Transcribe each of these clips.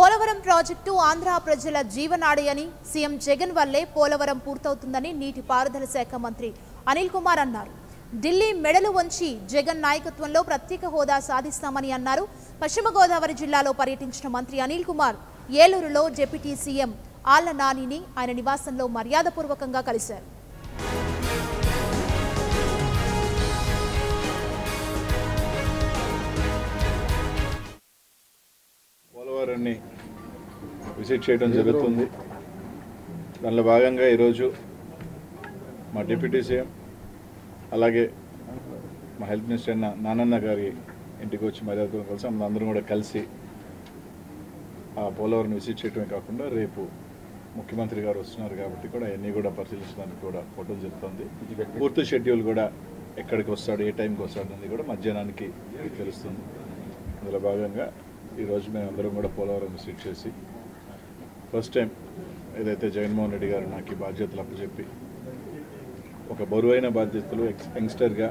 Polavaram project Andhra ప్రజల జీవనాడి అని సీఎం జగన్ వల్లే పోలవరం పూర్తవుతుందని నీటిపారుదల శాఖ మంత్రి అనిల్ కుమార్ అన్నారు ఢిల్లీ మెడలు వంచి జగన్ నాయకత్వంలో ప్రత్యేక హోదా సాధిస్తామని అన్నారు పశ్చిమ గోదావరి జిల్లాలో పర్యటించిన మంత్రి అనిల్ కుమార్ ఏలూరులో డిప్యూటీ సీఎం ఆళ్ల నానిని ఆయన నివాసంలో మర్యాదపూర్వకంగా కలిశారు పోలవరాన్ని విజిట్ చేయడం జరుగుతుంది దానిలో భాగంగా ఈరోజు మా డిప్యూటీ సీఎం అలాగే మా హెల్త్ మినిస్టర్ అయిన నానన్న గారి ఇంటికి వచ్చి మర్యాదతో కలిసి మనం అందరం కూడా కలిసి ఆ పోలవరం విజిట్ చేయడమే కాకుండా రేపు ముఖ్యమంత్రి గారు వస్తున్నారు కాబట్టి కూడా అవన్నీ కూడా పరిశీలించడానికి కూడా ఫోటో జరుగుతుంది పూర్తి షెడ్యూల్ కూడా ఎక్కడికి వస్తాడు ఏ టైంకి వస్తాడు అనేది కూడా మధ్యాహ్నానికి తెలుస్తుంది అందులో భాగంగా ఈరోజు మేము అందరం కూడా పోలవరం విజిట్ చేసి ఫస్ట్ టైం ఏదైతే జగన్మోహన్ రెడ్డి గారు నాకు ఈ బాధ్యతలు అప్పచెప్పి ఒక బరువైన బాధ్యతలు ఎక్స్- యంగ్స్టర్గా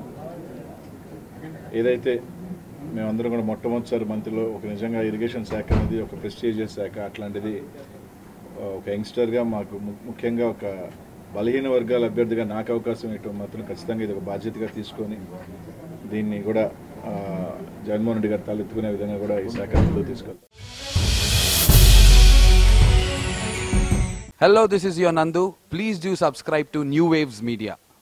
ఏదైతే మేమందరం కూడా మొట్టమొదటిసారి మంత్రిలో ఒక నిజంగా ఇరిగేషన్ శాఖ అనేది ఒక ప్రెస్టీజియస్ శాఖ అట్లాంటిది ఆ, ఒక యంగ్స్టర్గా మాకు ము- ముఖ్యంగా ఒక బలహీన వర్గాల అభ్యర్థిగా నాకు అవకాశం ఇవ్వటం మాత్రం ఖచ్చితంగా ఇది ఒక బాధ్యతగా తీసుకొని దీన్ని కూడా ఆ, జగన్మోహన్ రెడ్డి గారు తలెత్తుకునే విధంగా కూడా ఈ శాఖ ముందుకు తీసుకెళ్తాం Hello, this is your Nandu. Please do subscribe to New Waves Media.